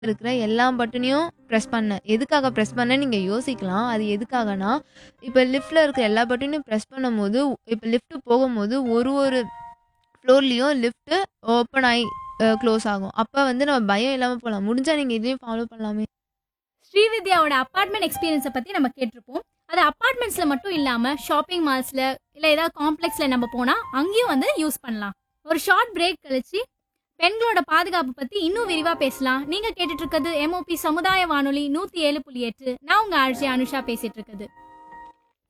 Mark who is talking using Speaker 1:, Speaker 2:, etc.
Speaker 1: இருக்கிற எல்லா பட்டனையும் ப்ரெஸ் பண்ணேன் எதுக்காக ப்ரெஸ் பண்ணேன்னு நீங்கள் யோசிக்கலாம் அது எதுக்காகனா இப்போ லிஃப்ட்டில் இருக்கிற எல்லா பட்டனையும் ப்ரெஸ் பண்ணும்போது இப்போ லிஃப்ட் போகும்போது ஒரு ஒரு ஃப்ளோர்லேயும் லிஃப்ட்டு ஓப்பன் ஆகி க்ளோஸ் ஆகும் அப்போ வந்து நம்ம பயம் இல்லாமல் போகலாம் முடிஞ்சால் நீங்கள் இதையும் ஃபாலோ பண்ணலாமே
Speaker 2: ஸ்ரீவித்யாவோட அப்பார்ட்மெண்ட் எக்ஸ்பீரியன்ஸை பற்றி நம்ம கேட்டிருப்போம் அது அப்பார்ட்மெண்ட்ஸில் மட்டும் இல்லாமல் ஷாப்பிங் மால்ஸில் இல்லை ஏதாவது காம்ப்ளெக்ஸில் நம்ம போனால் அங்கேயும் வந்து யூஸ் பண்ணலாம் ஒரு ஷார்ட் பிரேக் கழிச்சு பெண்களோட பாதுகாப்பு பற்றி இன்னும் விரிவாக பேசலாம் நீங்கள் கேட்டுட்டு இருக்கிறது எம்ஓபி சமுதாய வானொலி நூற்றி ஏழு புள்ளி எட்டு நான் உங்கள் ஆர்ஜி அனுஷா பேசிட்டு இருக்குது